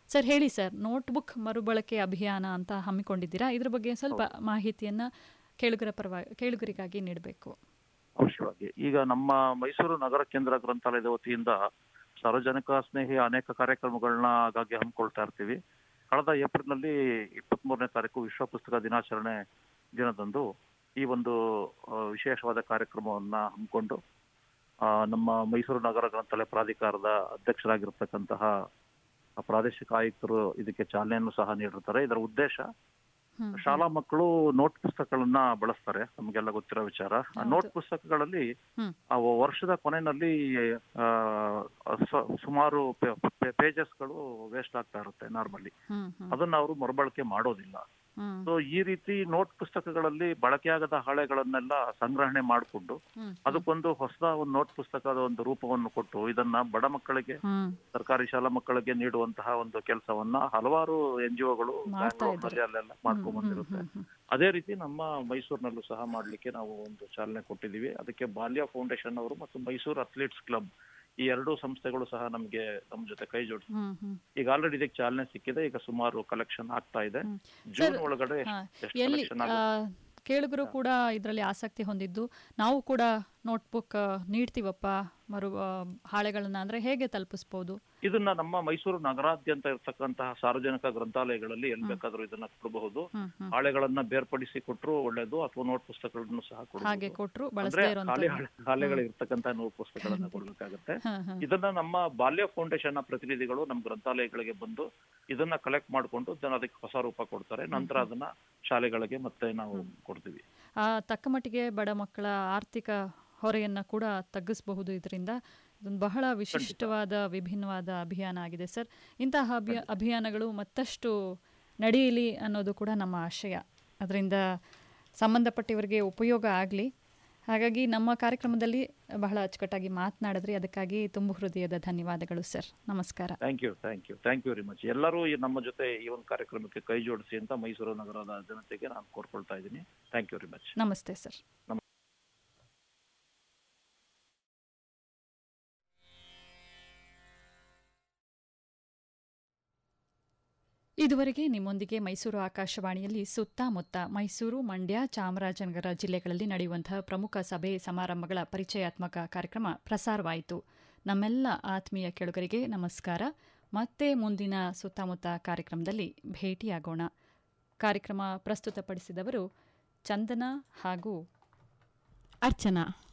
Sir ಹೇಳಿ sir notebook ಮರುಬಳಕೆ ಅಭಿಯಾನ ಅಂತ ಹಮ್ಮಿಕೊಂಡಿದ್ದೀರಾ ಇದ್ರ ಬಗ್ಗೆ ಸ್ವಲ್ಪ ಮಾಹಿತಿಯನ್ನ ಕೇಳುಗರ ಪರವಾಗಿ ಕೇಳುಗರಿಗಾಗಿ ನೀಡಬೇಕು ಅವಶ್ಯವಾಗಿ ಈಗ ನಮ್ಮ ಮೈಸೂರು ನಗರ ಕೇಂದ್ರ ಗ್ರಂಥಾಲಯದ ವತಿಯಿಂದ ಸಾರ್ವಜನಿಕ ಸ್ನೇಹಿ ಅನೇಕ ಕಾರ್ಯಕ್ರಮಗಳನ್ನ ಆಗಾಗ್ಗೆ ಹಮ್ಮಿಕೊಳ್ತಾ ಇರ್ತೀವಿ ಕಳೆದ ಏಪ್ರಿಲ್ನಲ್ಲಿ ಇಪ್ಪತ್ತ್ ಮೂರನೇ ತಾರೀಕು ವಿಶ್ವ ಪುಸ್ತಕ ದಿನಾಚರಣೆ ದಿನದಂದು ಈ ಒಂದು ಆ, ವಿಶೇಷವಾದ ಕಾರ್ಯಕ್ರಮವನ್ನ ಹಮ್ಮಿಕೊಂಡು ಆ, ನಮ್ಮ ಮೈಸೂರು ನಗರ ಗ್ರಂಥಾಲಯ ಪ್ರಾಧಿಕಾರದ ಅಧ್ಯಕ್ಷರಾಗಿರ್ತಕ್ಕಂತಹ ಆ ಪ್ರಾದೇಶಿಕ ಆಯುಕ್ತರು ಇದಕ್ಕೆ ಚಾಲನೆಯನ್ನು ಸಹ ನೀಡಿರ್ತಾರೆ ಇದರ ಉದ್ದೇಶ ಹ್ಮ್. ಶಾಲಾ ಮಕ್ಕಳು ನೋಟ್ ಪುಸ್ತಕಗಳನ್ನ ಬಳಸ್ತಾರೆ ನಮಗೆಲ್ಲ ಗೊತ್ತಿರೋ ವಿಚಾರ ಆ ಹೌದು. ನೋಟ್ ಪುಸ್ತಕಗಳಲ್ಲಿ ಹ್ಮ್. ಆ ವರ್ಷದ ಕೊನೆಯಲ್ಲಿ ಆ, ಸ- ಸುಮಾರು ಪೇಜಸ್ಗಳು ವೇಸ್ಟ್ ಆಗ್ತಾ ಇರುತ್ತೆ ನಾರ್ಮಲಿ ಹ್ಮ್ ಹ್ಮ್ ಅದನ್ನ ಅವರು ಮರುಬಳಕೆ ಮಾಡೋದಿಲ್ಲ ಹ್ಮ್ ಸೊ ಈ ರೀತಿ ನೋಟ್ ಪುಸ್ತಕಗಳಲ್ಲಿ ಬಳಕೆಯಾಗದ ಹಾಳೆಗಳನ್ನೆಲ್ಲ ಸಂಗ್ರಹಣೆ ಮಾಡಿಕೊಂಡು ಹ್ಮ್ ಅದಕ್ಕೊಂದು ಹೊಸ ಒಂದು ನೋಟ್ ಪುಸ್ತಕದ ಒಂದು ರೂಪವನ್ನು ಕೊಟ್ಟು ಇದನ್ನ ಬಡ ಮಕ್ಕಳಿಗೆ ಹ್ಮ್ ಸರ್ಕಾರಿ ಶಾಲಾ ಮಕ್ಕಳಿಗೆ ನೀಡುವಂತಹ ಒಂದು ಕೆಲಸವನ್ನ ಹಲವಾರು ಎನ್ ಜಿ ಒಗಳು ಮಾಡ್ತಾ ಬ್ಯಾಂಗ್ಳೂರ್ನಲ್ಲಿ ಅಲ್ಲೆಲ್ಲ ಮಾಡ್ಕೊಂಡ್ ಬಂದಿರುತ್ತೆ ಹ್ಮ್, ಹ್ಮ್. ಅದೇ ರೀತಿ ನಮ್ಮ ಮೈಸೂರಿನಲ್ಲೂ ಸಹ ಮಾಡ್ಲಿಕ್ಕೆ ನಾವು ಒಂದು ಚಾಲನೆ ಕೊಟ್ಟಿದ್ದೀವಿ ಅದಕ್ಕೆ ಬಾಲ್ಯ ಫೌಂಡೇಶನ್ ಅವರು ಮತ್ತು ಮೈಸೂರು ಅಥ್ಲೀಟ್ಸ್ ಕ್ಲಬ್ ಈ ಎರಡೂ ಸಂಸ್ಥೆಗಳು ಸಹ ನಮಗೆ ನಮ್ಮ ಜೊತೆ ಕೈ ಜೋಡಿಸಿ ಹ್ಮ್ ಹ್ಮ್ ಈಗ ಆಲ್ರೆಡಿ ಇದಕ್ಕೆ ಚಾಲನೆ ಸಿಕ್ಕಿದೆ ಈಗ ಸುಮಾರು ಕಲೆಕ್ಷನ್ ಆಗ್ತಾ ಇದೆ ಹ್ಮ್. ಜೂನ್ ಸರ್, ಒಳಗಡೆ ಹಾ, ಎಷ್ಟು ಎಲ್ಲಿ ಕಲೆಕ್ಷನ್ ಆ, ಕೇಳುಗರು ಕೂಡ ಇದರಲ್ಲಿ ಆಸಕ್ತಿ ಹೊಂದಿದ್ದು ನಾವು ಕೂಡ ನೋಟ್ಬುಕ್ ನೀಡ್ತೀವಪ್ಪ ಮರು ಆ, ಹಾಳೆಗಳನ್ನ ಅಂದ್ರೆ ಹೇಗೆ ತಲುಪಿಸ್ಬೋದು ಇದನ್ನ ನಮ್ಮ ಮೈಸೂರು ನಗರಾದ್ಯಂತ ಇರ್ತಕ್ಕಂತಹ ಸಾರ್ವಜನಿಕ ಗ್ರಂಥಾಲಯಗಳಲ್ಲಿ ಎಲ್ಲಿ ಬೇಕಾದ್ರೂ ಇದನ್ನ ಕೊಡಬಹುದು ಹ್ಮ್ ಹ್ಮ್ ಹಾಳೆಗಳನ್ನ ಬೇರ್ಪಡಿಸಿ ಕೊಟ್ಟರು ಒಳ್ಳೇದು ಅಥವಾ ನೋಟ್ ಪುಸ್ತಕಗಳನ್ನು ಸಹ ಹಾಗೆ ಕೊಡಬಹುದು ಕೊಟ್ರು ಅಂದ್ರೆ ಬಳಸದೇ ಖಾಲಿ ಇರುವಂತ ಹಾಳೆ- ಹಾಳೆಗಳು ಇರ್ತಕ್ಕಂಥ ನೋಟ್ ಪುಸ್ತಕಗಳನ್ನ ಕೊಡ್ಬೇಕಾಗತ್ತೆ ಹ್ಮ್ ಹ್ಮ್ ಇದನ್ನ ನಮ್ಮ ಬಾಲ್ಯ ಫೌಂಡೇಶನ್ ನ ಪ್ರತಿನಿಧಿಗಳು ನಮ್ಮ ಗ್ರಂಥಾಲಯಗಳಿಗೆ ಬಂದು ಇದನ್ನ ಕಲೆಕ್ಟ್ ಮಾಡಿಕೊಂಡು ಅದಕ್ಕೆ ಹೊಸ ರೂಪ ಕೊಡ್ತಾರೆ ನಂತರ ಅದನ್ನ ಶಾಲೆಗಳಿಗೆ ಮತ್ತೆ ನಾವು ಕೊಡ್ತೀವಿ ಆ ತಕ್ಕ ಮಟ್ಟಿಗೆ ಬಡ ಮಕ್ಕಳ ಆರ್ಥಿಕ ಹೊರೆಯನ್ನ ಕೂಡ ತಗ್ಗಿಸಬಹುದು ಇದರಿಂದ ಇದೊಂದು ಬಹಳ ವಿಶಿಷ್ಟವಾದ ವಿಭಿನ್ನವಾದ ಅಭಿಯಾನ ಆಗಿದೆ ಸರ್ ಇಂತಹ ಅಭಿ ಅಭಿಯಾನಗಳು ಮತ್ತಷ್ಟು ನಡೆಯಲಿ ಅನ್ನೋದು ಕೂಡ ನಮ್ಮ ಆಶಯ ಅದರಿಂದ ಸಂಬಂಧಪಟ್ಟವರಿಗೆ ಉಪಯೋಗ ಆಗಲಿ ಹಾಗಾಗಿ ನಮ್ಮ ಕಾರ್ಯಕ್ರಮದಲ್ಲಿ ಬಹಳ ಅಚ್ಚುಕಟ್ಟಾಗಿ ಮಾತನಾಡಿದ್ರಿ ಅದಕ್ಕಾಗಿ ತುಂಬು ಹೃದಯದ ಧನ್ಯವಾದಗಳು ಸರ್ ನಮಸ್ಕಾರ thank you thank you thank you very much ಎಲ್ಲರೂ ಈ ನಮ್ಮ ಜೊತೆ ಈ ಒಂದು ಕಾರ್ಯಕ್ರಮಕ್ಕೆ ಕೈ ಜೋಡಿಸಿ ಅಂತ ಮೈಸೂರು ನಗರದ ಜನತೆಗೆ ನಾನು ಕೋರ್ಕೊಳ್ತಾ ಇದ್ದೀನಿ ಥ್ಯಾಂಕ್ ಯು ವೆರಿ ಮಚ್ ನಮಸ್ತೆ ಸರ್ ಇದುವರೆಗೆ ನಿಮ್ಮೊಂದಿಗೆ ಮೈಸೂರು ಆಕಾಶವಾಣಿಯಲ್ಲಿ ಸುತ್ತಮುತ್ತ ಮೈಸೂರು ಮಂಡ್ಯ ಚಾಮರಾಜನಗರ ಜಿಲ್ಲೆಗಳಲ್ಲಿ ನಡೆಯುವಂತಹ ಪ್ರಮುಖ ಸಭೆ ಸಮಾರಂಭಗಳ ಪರಿಚಯಾತ್ಮಕ ಕಾರ್ಯಕ್ರಮ ಪ್ರಸಾರವಾಯಿತು ನಮ್ಮೆಲ್ಲ ಆತ್ಮೀಯ ಕೆಳುಗರಿಗೆ ನಮಸ್ಕಾರ ಮತ್ತೆ ಮುಂದಿನ ಸುತ್ತಮುತ್ತ ಕಾರ್ಯಕ್ರಮದಲ್ಲಿ ಭೇಟಿಯಾಗೋಣ ಕಾರ್ಯಕ್ರಮ ಪ್ರಸ್ತುತಪಡಿಸಿದವರು ಚಂದನ ಹಾಗೂ ಅರ್ಚನಾ